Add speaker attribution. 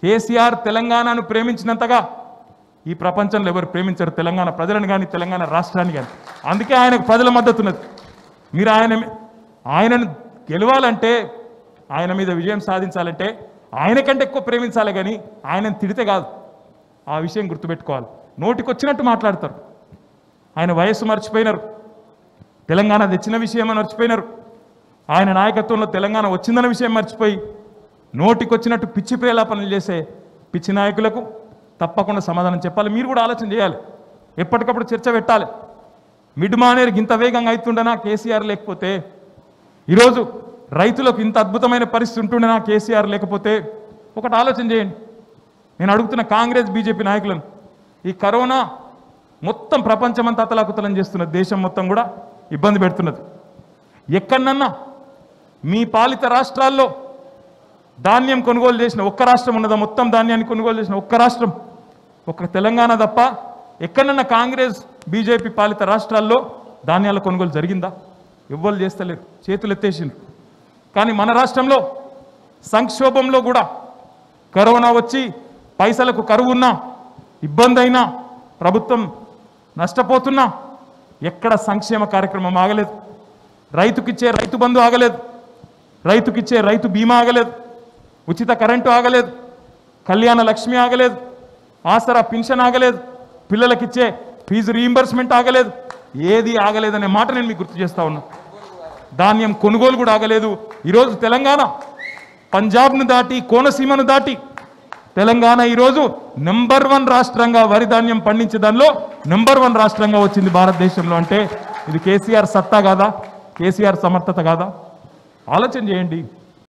Speaker 1: కేసీఆర్ తెలంగాణను ప్రేమించినంతగా ఈ ప్రపంచంలో ఎవరు ప్రేమించరు తెలంగాణ ప్రజలను కానీ తెలంగాణ రాష్ట్రాన్ని కానీ అందుకే ఆయనకు ప్రజల మద్దతు ఉన్నది మీరు ఆయన మీ- ఆయనను గెలవాలంటే ఆయన మీద విజయం సాధించాలంటే ఆయన కంటే ఎక్కువ ప్రేమించాలి కానీ ఆయనను తిడితే కాదు ఆ విషయం గుర్తుపెట్టుకోవాలి నోటికొచ్చినట్టు మాట్లాడతారు ఆయన వయస్సు మర్చిపోయినారు తెలంగాణ తెచ్చిన విషయం మర్చిపోయినారు ఆయన నాయకత్వంలో తెలంగాణ వచ్చిందన్న విషయం మర్చిపోయి నోటికొచ్చినట్టు పిచ్చి ప్రేలాపనలు చేసే పిచ్చి నాయకులకు తప్పకుండా సమాధానం చెప్పాలి మీరు కూడా ఆలోచన చేయాలి ఎప్పటికప్పుడు చర్చ పెట్టాలి మిడ్ మానేరుకి ఇంత వేగంగా అవుతుండనా కేసీఆర్ లేకపోతే ఈరోజు రైతులకు ఇంత అద్భుతమైన పరిస్థితి ఉంటుండేనా కేసీఆర్ లేకపోతే ఒకటి ఆలోచన చేయండి నేను అడుగుతున్న కాంగ్రెస్ బీజేపీ నాయకులను ఈ కరోనా మొత్తం ప్రపంచమంతా అతలాకుతలం చేస్తున్న దేశం మొత్తం కూడా ఇబ్బంది పెడుతున్నది ఎక్కడనన్నా మీ పాలిత రాష్ట్రాల్లో ధాన్యం కొనుగోలు చేసిన ఒక్క రాష్ట్రం ఉన్నదా మొత్తం ధాన్యాన్ని కొనుగోలు చేసిన ఒక్క రాష్ట్రం ఒక్క తెలంగాణ తప్ప ఎక్కడన్నా కాంగ్రెస్ బీజేపీ పాలిత రాష్ట్రాల్లో ధాన్యాల కొనుగోలు జరిగిందా ఎవ్వరు చేస్తలేరు చేతులు ఎత్తేసిండ్రు కానీ మన రాష్ట్రంలో సంక్షోభంలో కూడా కరోనా వచ్చి పైసలకు కరువు ఉన్నా ఇబ్బంది అయినా ప్రభుత్వం నష్టపోతున్నా ఎక్కడ సంక్షేమ కార్యక్రమం ఆగలేదు రైతుకిచ్చే రైతు బంధు ఆగలేదు రైతుకిచ్చే రైతు బీమా ఆగలేదు ఉచిత కరెంటు ఆగలేదు కళ్యాణ లక్ష్మి ఆగలేదు ఆసరా పెన్షన్ ఆగలేదు పిల్లలకిచ్చే ఫీజు రీయింబర్స్మెంట్ ఆగలేదు ఏది ఆగలేదనే మాట నేను మీకు గుర్తు చేస్తా ఉన్నా ధాన్యం కొనుగోలు కూడా ఆగలేదు ఈరోజు తెలంగాణ పంజాబ్ను దాటి కోనసీమను దాటి తెలంగాణ ఈరోజు నెంబర్ వన్ రాష్ట్రంగా వరి ధాన్యం పండించే దానిలో నెంబర్ వన్ రాష్ట్రంగా వచ్చింది భారతదేశంలో అంటే ఇది కేసీఆర్ సత్తా కాదా కేసీఆర్ సమర్థత కాదా ఆలోచన చేయండి